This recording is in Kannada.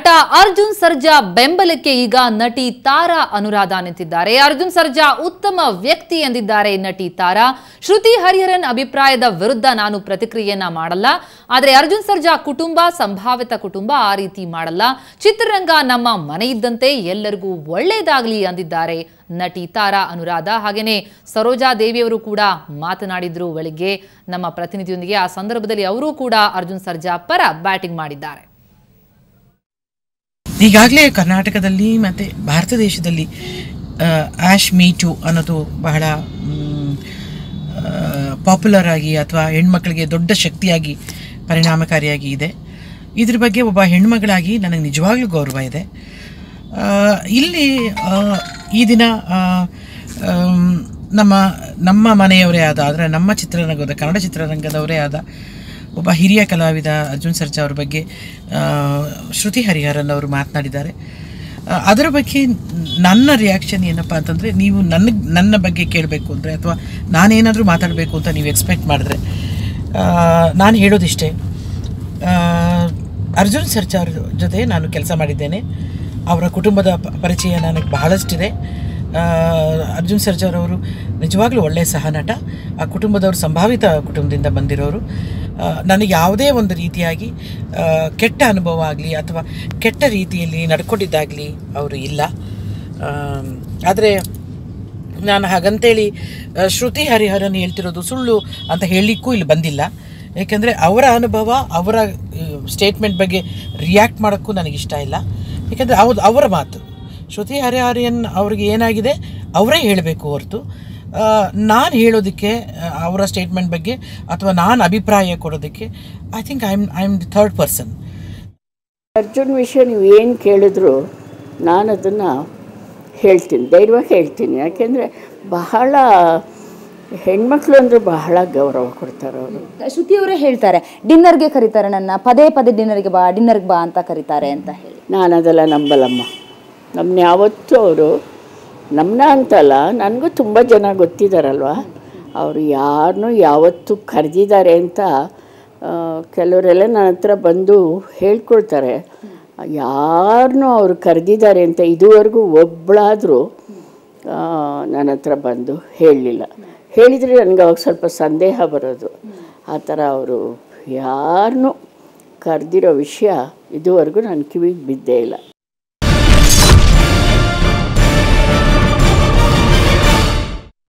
ನಟ ಅರ್ಜುನ್ ಸರ್ಜಾ ಬೆಂಬಲಕ್ಕೆ ಈಗ ನಟಿ ತಾರಾ ಅನುರಾಧ ನಿಂತಿದ್ದಾರೆ ಅರ್ಜುನ್ ಸರ್ಜಾ ಉತ್ತಮ ವ್ಯಕ್ತಿ ಎಂದಿದ್ದಾರೆ ನಟಿ ತಾರಾ ಶ್ರುತಿ ಹರಿಹರನ್ ಅಭಿಪ್ರಾಯದ ವಿರುದ್ಧ ನಾನು ಪ್ರತಿಕ್ರಿಯೆಯನ್ನ ಮಾಡಲ್ಲ ಆದರೆ ಅರ್ಜುನ್ ಸರ್ಜಾ ಕುಟುಂಬ ಸಂಭಾವಿತ ಕುಟುಂಬ ಆ ರೀತಿ ಮಾಡಲ್ಲ ಚಿತ್ರರಂಗ ನಮ್ಮ ಮನೆ ಇದ್ದಂತೆ ಎಲ್ಲರಿಗೂ ಒಳ್ಳೆಯದಾಗಲಿ ಅಂದಿದ್ದಾರೆ ನಟಿ ತಾರಾ ಅನುರಾಧ ಹಾಗೇನೆ ಸರೋಜಾ ದೇವಿಯವರು ಕೂಡ ಮಾತನಾಡಿದ್ರು ಬೆಳಿಗ್ಗೆ ನಮ್ಮ ಪ್ರತಿನಿಧಿಯೊಂದಿಗೆ ಆ ಸಂದರ್ಭದಲ್ಲಿ ಅವರೂ ಕೂಡ ಅರ್ಜುನ್ ಸರ್ಜಾ ಪರ ಬ್ಯಾಟಿಂಗ್ ಮಾಡಿದ್ದಾರೆ ಈಗಾಗಲೇ ಕರ್ನಾಟಕದಲ್ಲಿ ಮತ್ತು ಭಾರತ ದೇಶದಲ್ಲಿ ಆ್ಯಶ್ ಮೀಟು ಅನ್ನೋದು ಬಹಳ ಪಾಪ್ಯುಲರ್ ಆಗಿ ಅಥವಾ ಹೆಣ್ಮಕ್ಳಿಗೆ ದೊಡ್ಡ ಶಕ್ತಿಯಾಗಿ ಪರಿಣಾಮಕಾರಿಯಾಗಿ ಇದೆ ಇದ್ರ ಬಗ್ಗೆ ಒಬ್ಬ ಹೆಣ್ಮಗಳಾಗಿ ನನಗೆ ನಿಜವಾಗ್ಲೂ ಗೌರವ ಇದೆ ಆ, ಇಲ್ಲಿ ಆ, ಈ ದಿನ ಆ, ಆಮ್, ನಮ್ಮ ನಮ್ಮ ಮನೆಯವರೇ ಆದ ಅಂದರೆ ನಮ್ಮ ಚಿತ್ರರಂಗದ ಕನ್ನಡ ಚಿತ್ರರಂಗದವರೇ ಆದ ಒಬ್ಬ ಹಿರಿಯ ಕಲಾವಿದ ಅರ್ಜುನ್ ಸರ್ಜಾ ಅವ್ರ ಬಗ್ಗೆ ಆ, ಶ್ರುತಿ ಹರಿಹರನ್ ಅವರು ಮಾತನಾಡಿದ್ದಾರೆ ಆ, ಅದರ ಬಗ್ಗೆ ನನ್ನ ರಿಯಾಕ್ಷನ್ ಏನಪ್ಪ ಅಂತಂದರೆ ನೀವು ನನ್ನ ನನ್ನ ಬಗ್ಗೆ ಕೇಳಬೇಕು ಅಂದರೆ ಅಥವಾ ನಾನೇನಾದರೂ ಮಾತಾಡಬೇಕು ಅಂತ ನೀವು ಎಕ್ಸ್ಪೆಕ್ಟ್ ಮಾಡಿದ್ರೆ ನಾನು ಹೇಳೋದಿಷ್ಟೇ ಆ, ಅರ್ಜುನ್ ಸರ್ಜಾ ಅವ್ರ ಜೊತೆ ನಾನು ಕೆಲಸ ಮಾಡಿದ್ದೇನೆ ಅವರ ಕುಟುಂಬದ ಪ- ಪರಿಚಯ ನನಗೆ ಬಹಳಷ್ಟಿದೆ ಆ, ಅರ್ಜುನ್ ಸರ್ಜಾರವರು ನಿಜವಾಗ್ಲೂ ಒಳ್ಳೆಯ ಸಹನಟ ಆ ಕುಟುಂಬದವರು ಸಂಭಾವಿತ ಕುಟುಂಬದಿಂದ ಬಂದಿರೋರು ಆ, ನನಗೆ ಯಾವುದೇ ಒಂದು ರೀತಿಯಾಗಿ ಆ, ಕೆಟ್ಟ ಅನುಭವ ಆಗಲಿ ಅಥವಾ ಕೆಟ್ಟ ರೀತಿಯಲ್ಲಿ ನಡ್ಕೊಂಡಿದ್ದಾಗಲಿ ಅವರು ಇಲ್ಲ ಆದರೆ ನಾನು ಹಾಗಂತೇಳಿ ಆ, ಶ್ರುತಿ ಹರಿಹರನ್ ಹೇಳ್ತಿರೋದು ಸುಳ್ಳು ಅಂತ ಹೇಳಲಿಕ್ಕೂ ಇಲ್ಲಿ ಬಂದಿಲ್ಲ ಏಕೆಂದರೆ ಅವರ ಅನುಭವ ಅವರ ಸ್ಟೇಟ್ಮೆಂಟ್ ಬಗ್ಗೆ ರಿಯಾಕ್ಟ್ ಮಾಡೋಕ್ಕೂ ನನಗಿಷ್ಟ ಇಲ್ಲ ಏಕೆಂದರೆ ಅವ್ರು ಅವರ ಮಾತು ಶ್ರುತಿ ಹರಿಹರನ್ ಅವ್ರಿಗೆ ಏನಾಗಿದೆ ಅವರೇ ಹೇಳಬೇಕು ಹೊರತು ನಾನು ಹೇಳೋದಕ್ಕೆ ಆ, ಅವರ ಸ್ಟೇಟ್ಮೆಂಟ್ ಬಗ್ಗೆ ಅಥವಾ ನಾನು ಅಭಿಪ್ರಾಯ ಕೊಡೋದಕ್ಕೆ I think I am I am the third person Arjun ವಿಷಯ ನೀವು ಏನು ಕೇಳಿದ್ರು ನಾನು ಅದನ್ನು ಹೇಳ್ತೀನಿ ಧೈರ್ಯವಾಗಿ ಹೇಳ್ತೀನಿ ಯಾಕೆಂದರೆ ಬಹಳ ಹೆಣ್ಮಕ್ಳು ಅಂದರೆ ಬಹಳ ಗೌರವ ಕೊಡ್ತಾರೆ ಅವರು ಶ್ರುತಿ ಅವರೇ ಹೇಳ್ತಾರೆ ಡಿನ್ನರ್ಗೆ ಕರೀತಾರೆ ನನ್ನ ಪದೇ ಪದೇ ಡಿನ್ನರ್ಗೆ ಬಾ ಡಿನ್ನರ್ಗೆ ಬಾ ಅಂತ ಕರೀತಾರೆ ಅಂತ ಹೇಳಿ ನಾನು ಅದೆಲ್ಲ ನಂಬಲ್ಲಮ್ಮ ನಮ್ಮನ್ನ ಯಾವತ್ತೂ ಅವರು ನಮ್ಮನ್ನ ಅಂತಲ್ಲ ನನಗೂ ತುಂಬ ಜನ ಗೊತ್ತಿದ್ದಾರಲ್ವ ಅವರು ಯಾರನ್ನೂ ಯಾವತ್ತೂ ಕರೆದಿದ್ದಾರೆ ಅಂತ ಆ, ಕೆಲವರೆಲ್ಲ ನನ್ನ ಹತ್ರ ಬಂದು ಹೇಳ್ಕೊಳ್ತಾರೆ ಯಾರನ್ನೂ ಅವರು ಕರೆದಿದ್ದಾರೆ ಅಂತ ಇದುವರೆಗೂ ಒಬ್ಬಳಾದರೂ ನನ್ನ ಹತ್ರ ಬಂದು ಹೇಳಲಿಲ್ಲ ಹೇಳಿದರೆ ನನಗೆ ಅವಾಗ ಸ್ವಲ್ಪ ಸಂದೇಹ ಬರೋದು ಆ ಥರ ಅವರು ಯಾರನ್ನೂ ಕರೆದಿರೋ ವಿಷಯ ಇದುವರೆಗೂ ನನ್ನ ಕಿವಿಗೆ ಬಿದ್ದೇ ಇಲ್ಲ